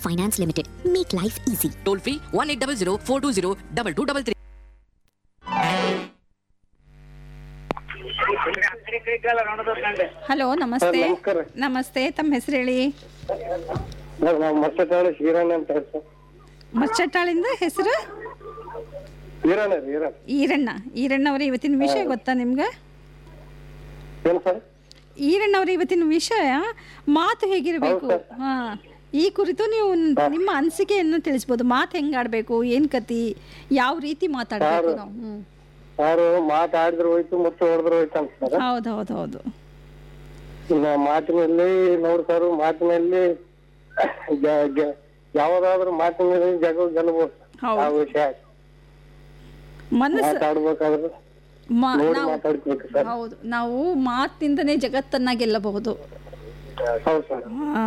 Finance limited make life easy toll free one eight double zero four two zero double two double three hello ನಮಸ್ತೆ sir, ನಮಸ್ಕಾರ. ನಮಸ್ತೆ ತಮ್ಮ ಹೆಸರು ಹೇಳಿ sir ನಾವು ಮರ್ಸತಾಳು ಶ್ರೀರಣ್ಣ ಅಂತ ಹೇಳಿ ಸರ್ ಮಚ್ಚಟ್ಟಾಳಿಂದ ಹೆಸರು ಈರಣ್ಣ ರೀ ಈರಣ್ಣ ಈರಣ್ಣ ಈರಣ್ಣ ಅವ್ರ ಇವತ್ತಿನ ವಿಷಯ ಗೊತ್ತಾ ನಿಮ್ಗೆ ಏನು ಸರ್ ಈರಣ್ಣ ಅವ್ರ ಇವತ್ತಿನ ವಿಷಯ ಮಾತು ಹೇಗಿರಬೇಕು ಹಾ ಈ ಕುರಿತು ನೀವು ನಿಮ್ಮ ಅನಿಸಿಕೆಯನ್ನು ತಿಳಿಸ್ಬೋದು ಮಾತು ಹೆಂಗ್ ಆಡ್ಬೇಕು ಏನ್ ಕತಿ ಯಾವ ರೀತಿ ಮಾತಾಡ್ಬೇಕು ನಾವು ಹ್ಮ್ ಯಾರು ಮಾತಾಡಿದ್ರೆ ಹೋಯ್ತು ಮುತ್ತು ಹೊಡೆದ್ರೆ ಹೋಯ್ತು ಅಂತ ಸರ್ ಹೌದು ಹೌದು ಹೌದು ಇನ್ನು ಮಾತಿನಲ್ಲಿ ನೋಡಿ ಸರ್ ಮಾತಿನಲ್ಲಿ ಗ- ಗ- ಯಾವ್ದಾದ್ರು ಮಾತಿನಲ್ಲಿ ಜಗ ಗೆಲ್ಬೋದು ಹೌದು. ಆ ವಿಷಯ ಮನಸ್ಸು ಮಾತಾಡ್ಬೇಕಾದ್ರೆ ಮಾ- ನೋಡಿ ನಾವು ಮಾತಾಡ್ಬೇಕು ಸರ್ ಹೌದು ನಾವು ಮಾತಿನಿಂದನೇ ಜಗತ್ತನ್ನ ಗೆಲ್ಲಬಹುದು ಹೌದು ಸರ್ ಆ.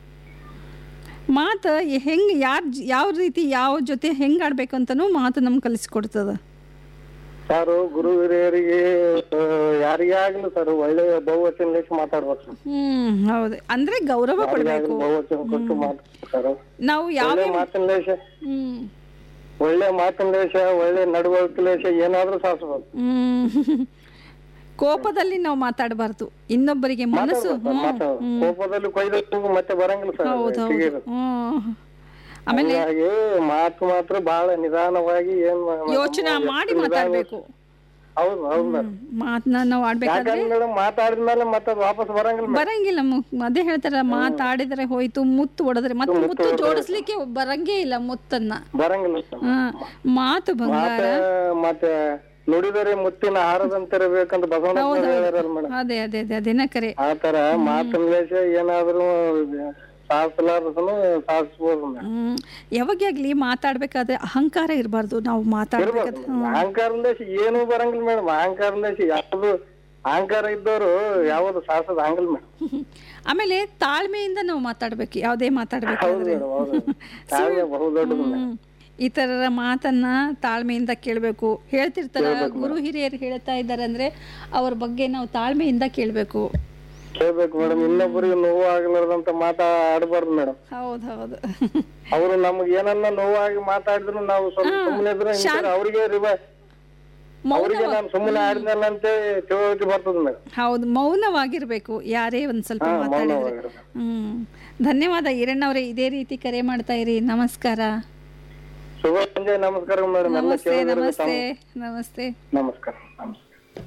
ಮಾತು ಹೆಂಗೆ ಯಾರ ಯಾವ ರೀತಿ ಯಾವ ಜೊತೆ ಹೆಂಗೆ ಆಡ್ಬೇಕು ಅಂತನೂ ಮಾತು ನಮ್ಗೆ ಕಲಿಸ್ಕೊಡ್ತದ ಸರ್ ಗುರು ಹಿರಿಯರಿಗೆ ಆ, ಯಾರಿಗೇ ಆಗ್ಲಿ ಸರ್ ಒಳ್ಳೆ ಬಹುವಚನ ಲೇಖ ಮಾತಾಡ್ಬೇಕು ಸರ್ ಹ್ಮ್ ಹೌದು ಅಂದ್ರೆ ಗೌರವ ಕೊಡಬೇಕು ಬಹುವಚನ ಕೊಟ್ಟು ಮಾತಾಡ್ಬೇಕು ಸರ್ ನಾವು ಯಾವ ಒಳ್ಳೆ ಮಾತಿನ ಲೇಷ ಹ್ಮ್ ಒಳ್ಳೆ ಮಾತಿನ ಲೇಷ ಒಳ್ಳೆ ನಡವಳಿಕೆ ಲೇಷ ಏನಾದ್ರೂ ಸಾಧಿಸ್ಬೋದು ಹ್ಮ್ ಕೋಪದಲ್ಲಿ ನಾವು ಮಾತಾಡಬಾರ್ದು ಇನ್ನೊಬ್ಬರಿಗೆ ಮನಸ್ಸು ಹ್ಮ್ ಮಾತಾಡ ಕೋಪದಲ್ಲಿ ಕೊಯ್ದು ಮತ್ತೆ ಬರಂಗಿಲ್ಲ ಸರ್ ಹೌದು ಹೌದು ತೆಗೀರಿ. ಹ್ಮ್ ಆಮೇಲೆ ಹಾಗಾಗಿ ಮಾತು ಮಾತ್ರ ಬಹಳ ನಿಧಾನವಾಗಿ ಏನ್ ಮಾ- ಯೋಚನೆ ಮಾಡಿ ನಿಧಾನ- ಮಾತಾಡ್ಬೇಕು ಹೌದು ಹೌದು ಮೇಡಮ್ ಮಾತನ್ನ ನಾವು ಆಡ್ಬೇಕಾದ್ರೆ ಯಾಕಂದ್ರೆ ಮೇಡಮ್ ಮಾತಾಡಿದ್ಮೇಲೆ ಮತ್ತೆ ಅದು ವಾಪಸ್ ಬರಂಗಿಲ್ಲ madam. ಬರಂಗಿಲ್ಲ ಮು- ಅದೇ ಹೇಳ್ತಾರ ಮಾತಾಡಿದ್ರೆ ಹೋಯ್ತು ಮುತ್ತು ಹೊಡೆದ್ರೆ ಮತ್ತೆ ಮುತ್ತು ಜೋಡಿಸ್ಲಿಕ್ಕೆ ಬರಂಗೇ ಇಲ್ಲ ಮುತ್ತನ್ನ ಬರಂಗಿಲ್ಲ sir. ಹಾ ಮಾತು ಬಂಗಾರ ಮಾತ ಮತ್ತೆ ನುಡಿದರೆ ಮುತ್ತಿನ ಹಾರದಂತಿರಬೇಕಂತ ಬಸವಣ್ಣ ಹೇಳ್ಯಾರಲ್ಲ ಮೇಡಮ್ ಅದೇ ಅದೇ ಅದೇ ಅದೇನ ಕರೆ ಆ ತರ ಮಾತಿನ ಲೇಷ ಏನಾದ್ರೂ ಸಾಧಿಸಲಾರ್ದನು ಸಾಧಿಸ್ಬೋದು ಮೇಡಮ್ ಹ್ಮ್ ಯಾವಾಗೇ ಆಗ್ಲಿ ಮಾತಾಡ್ಬೇಕಾದ್ರೆ ಅಹಂಕಾರ ಇರಬಾರ್ದು ನಾವು ಮಾತಾಡ್ಬೇಕಾದ್ರೆ ಹ್ಮ್. ಅಹಂಕಾರಲೇಶಿ ಏನು ಬರಂಗಿಲ್ಲ ಮೇಡಮ್ ಅಹಂಕಾರಲೇಶಿ ಯಾವ್ದು ಅಹಂಕಾರ ಇದ್ದವರು ಯಾವ್ದು ಸಾಹಸದ ಹಂಗಿಲ್ಲ ಮೇಡಮ್ ಆಮೇಲೆ ತಾಳ್ಮೆಯಿಂದ ನಾವು ಮಾತಾಡ್ಬೇಕು ಯಾವುದೇ ಮಾತಾಡ್ಬೇಕಾದ್ರೆ ಮೇಡಮ್ ಹೌದು ತಾಳ್ಮೆ ಬಹುದೊಡ್ಡದು ಹ್ಮ್. ಇತರರ ಮಾತನ್ನ ತಾಳ್ಮೆಯಿಂದ ಕೇಳಬೇಕು ಹೇಳ್ತಿರ್ತಾರ ಗುರು ಹಿರಿಯರು ಹೇಳ್ತಾ ಇದ್ದಾರೆ ಅಂದ್ರೆ ಅವ್ರ ಬಗ್ಗೆ ನಾವು ತಾಳ್ಮೆಯಿಂದ ಕೇಳಬೇಕು ಕೇಳ್ಬೇಕು ಮೇಡಮ್ ಇನ್ನೊಬ್ಬರಿಗೆ ನೋವು ಆಗ್ಲಾರ್ದಂತ ಮಾತಾಡಬಾರ್ದು ಮೇಡಮ್ ಹೌದು ಹೌದು ಅವರು ನಮ್ಗೆ ಏನನ್ನ ನೋವಾಗಿ ಮಾತಾಡಿದ್ರು ನಾವು ಸ್ವಲ್ಪ ಸುಮ್ಮನೆ ಇದ್ರೆ ಅವರಿಗೆ ರಿವ ಅವರಿಗೆ ನಾನು ಸುಮ್ಮನೆ ಆಡಿದ್ನಲ್ಲ ಅಂತ ತಿಳುವಳಿಕೆ ಬರ್ತದೆ ಮೇಡಮ್ ಹೌದು ಮೌನವಾಗಿರ್ಬೇಕು ಯಾರೇ ಒಂದ್ ಸ್ವಲ್ಪ ಮಾತಾಡಿದ್ರೆ ಮೌನವಾಗಿರ್ಬೇಕು. ಹ್ಮ್ ಧನ್ಯವಾದ ಈರಣ್ಣವ್ರೆ ಇದೇ ರೀತಿ ಕರೆ ಮಾಡ್ತಾ ಇರಿ ನಮಸ್ಕಾರ ಶುಭ ಸಂಜೆ ನಮಸ್ಕಾರ ಮೇಡಮ್ ಎಲ್ಲ ನಮಸ್ತೆ ಕೇಳಿದ್ರೆ ನಮಸ್ತೆ ನಮಸ್ತೆ ನಮಸ್ಕಾರ ನಮಸ್ಕಾರ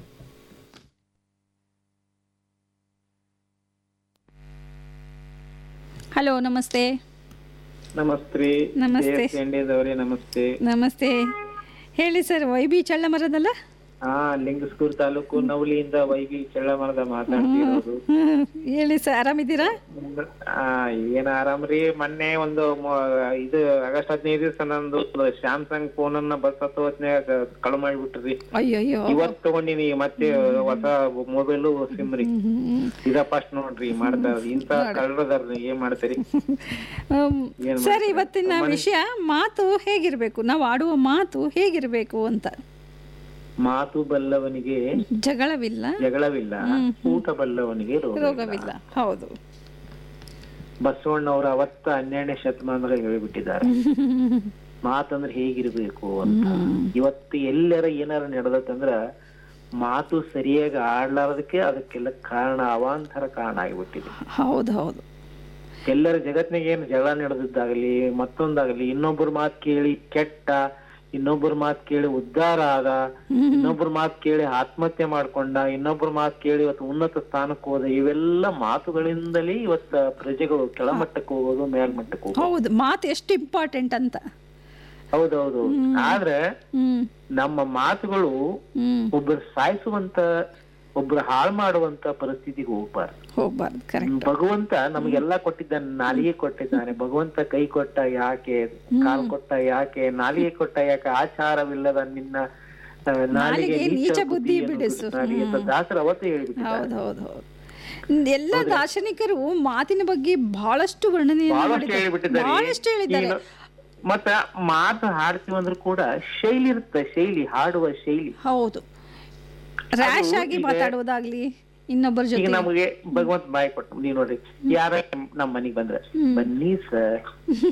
ಹಲೋ ನಮಸ್ತೆ ನಮಸ್ತೆ ನಮಸ್ತೆ. ಎಣ್ಣೆದವರೇ ನಮಸ್ತೆ ನಮಸ್ತೆ ಹೇಳಿ ಸರ್ ವೈ ಬಿ ಚಳ್ಳಮರದಲ್ಲ ಹಾ ಲಿಂಗಸ್ಕೂರ್ ತಾಲೂಕು ನವಲಿಯಿಂದ ವೈಗಿ ಚಳ್ಳಮರದ ಮಾತಾಡ್ತಿರೋದು ಹ್ಮ್. ಹೇಳಿ ಸರ್ ಆರಾಮಿದ್ದೀರಾ ಆ ಏನ್ ಆರಾಮ್ರಿ ಮೊನ್ನೆ ಒಂದು ಮ- ಇದು ಆಗಸ್ಟ್ ಹದಿನೈದು ದಿವಸ ನಂದು ಸ್ಯಾಮ್ಸಂಗ್ ಫೋನ್ ಅನ್ನ ಬಸ್ ಹತ್ತು ಹೊತ್ನ್ಯಾಗ ಕಳು ಮಾಡಿಬಿಟ್ರಿ ಅಯ್ಯಯ್ಯೋ ಇವತ್ ತಗೊಂಡಿನಿ ಮತ್ತೆ ಹೊಸ ಮೊಬೈಲು ಸಿಮ್ ರೀ ಇದ ಫಸ್ಟ್ ನೋಡ್ರಿ ಮಾಡ್ತಾ ಇಂತ ಕಳ್ಳರದಾರ್ರಿ ಏನ್ ಮಾಡ್ತೀರಿ ಹ್ಮ್. ಏನ್ ಸರ್ ಇವತ್ತಿನ ವಿಷಯ ಮಾತು ಹೇಗಿರ್ಬೇಕು ನಾವು ಆಡುವ ಮಾತು ಹೇಗಿರ್ಬೇಕು ಅಂತ ಮಾತು ಬಲ್ಲವನಿಗೆ ಜಗಳವಿಲ್ಲ ಜಗಳವಿಲ್ಲ ಊಟ ಬಲ್ಲವನಿಗೆ ರೋಗ ರೋಗವಿಲ್ಲ ಹೌದು ಬಸವಣ್ಣವ್ರು ಅವತ್ತ ಹನ್ನೆರಡನೇ ಶತಮಾನದಾಗ ಹೇಳಿಬಿಟ್ಟಿದ್ದಾರೆ ಮಾತಂದ್ರೆ ಹೇಗಿರ್ಬೇಕು ಅಂತ ಇವತ್ತು ಎಲ್ಲರ ಏನಾರ ನಡೆದತ್ತಂದ್ರ ಮಾತು ಸರಿಯಾಗಿ ಆಡ್ಲಾರದಕ್ಕೆ ಅದಕ್ಕೆಲ್ಲ ಕಾರಣ ಅವಾಂತರ ಕಾರಣ ಆಗಿಬಿಟ್ಟಿದೆ ಹೌದು ಹೌದು ಎಲ್ಲರ ಜಗತ್ನಾಗ ಏನು ಜಗಳ ನಡೆದಿದ್ದಾಗಲಿ ಮತ್ತೊಂದಾಗಲಿ ಇನ್ನೊಬ್ಬರ ಮಾತು ಕೇಳಿ ಕೆಟ್ಟ ಇನ್ನೊಬ್ಬರ ಮಾತು ಕೇಳಿ ಉದ್ಧಾರ ಆದ ಇನ್ನೊಬ್ಬರ ಮಾತು ಕೇಳಿ ಆತ್ಮಹತ್ಯೆ ಮಾಡ್ಕೊಂಡ ಇನ್ನೊಬ್ಬರ ಮಾತು ಕೇಳಿ ಇವತ್ತು ಉನ್ನತ ಸ್ಥಾನಕ್ಕೆ ಹೋದ ಇವೆಲ್ಲ ಮಾತುಗಳಿಂದಲೇ ಇವತ್ತ ಪ್ರಜೆಗಳು ಕೆಳಮಟ್ಟಕ್ಕೆ ಹೋಗೋದು ಮೇಲ್ಮಟ್ಟಕ್ಕೆ ಹೋಗೋದು ಹೌದು ಮಾತು ಎಷ್ಟು ಇಂಪಾರ್ಟೆಂಟ್ ಅಂತ ಹೌದೌದು ಆದ್ರೆ ಹ್ಮ್ ನಮ್ಮ ಮಾತುಗಳು ಹ್ಮ್ ಒಬ್ಬರು ಸಾಯಿಸುವಂತ ಒಬ್ರು ಹಾಳು ಮಾಡುವಂತ ಪರಿಸ್ಥಿತಿಗೆ ಹೋಗ್ಬಾರ್ದು ಹೋಗ್ಬಾರ್ದು ಕರೆಕ್ಟ್ ಭಗವಂತ ನಮಗೆಲ್ಲ ಕೊಟ್ಟಿದ್ದಾನೆ ನಾಲಿಗೆ ಕೊಟ್ಟಿದ್ದಾನೆ ಭಗವಂತ ಕೈ ಕೊಟ್ಟ ಯಾಕೆ ಕಾಲ್ ಕೊಟ್ಟ ಯಾಕೆ ನಾಲಿಗೆ ಕೊಟ್ಟ ಯಾಕೆ ಆಚಾರವಿಲ್ಲದ ನಿನ್ನ ಆ, ನಾಲಿಗೆ ನೀಚ ಬುದ್ಧಿ ಬಿಡಿಸು. ನಾಲಿಗೆ ಅಂತ ದಾಸರು ಅವತ್ತೇ ಹೇಳಿಬಿಟ್ಟಿದ್ದಾರೆ ಹೌದು ಹೌದು ಹೌದು ಎಲ್ಲ ದಾರ್ಶನಿಕರು ಮಾತಿನ ಬಗ್ಗೆ ಬಹಳಷ್ಟು ವರ್ಣನೆಯನ್ನು ಬಹಳಷ್ಟು ಮಾಡಿದ್ದಾರೆ ಹೇಳಿಬಿಟ್ಟಿದ್ದಾರೆ ಬಹಳಷ್ಟು ಹೇಳಿದ್ದಾರೆ ಈಗ ಮತ್ತ ಮಾತು ಹಾಡ್ತೀವಿ ಅಂದ್ರೂ ಕೂಡ ಶೈಲಿ ಇರುತ್ತೆ ಶೈಲಿ ಹಾಡುವ ಶೈಲಿ ಹೌದು ರ್ಯಾಶ್ ಆಗಿ ಮಾತಾಡುವುದಾಗ್ಲಿ ಇನ್ನೊಬ್ಬರ ಈಗ ಜೊತೆ ನಮಗೆ ಭಗವಂತ ಬಾಯಿ ಕೊಟ್ಟು ನೀವ್ ನೋಡ್ರಿ ಯಾರ ನಮ್ ಮನಿಗ್ ಬಂದ್ರೆ ಬನ್ನಿ ಸರ್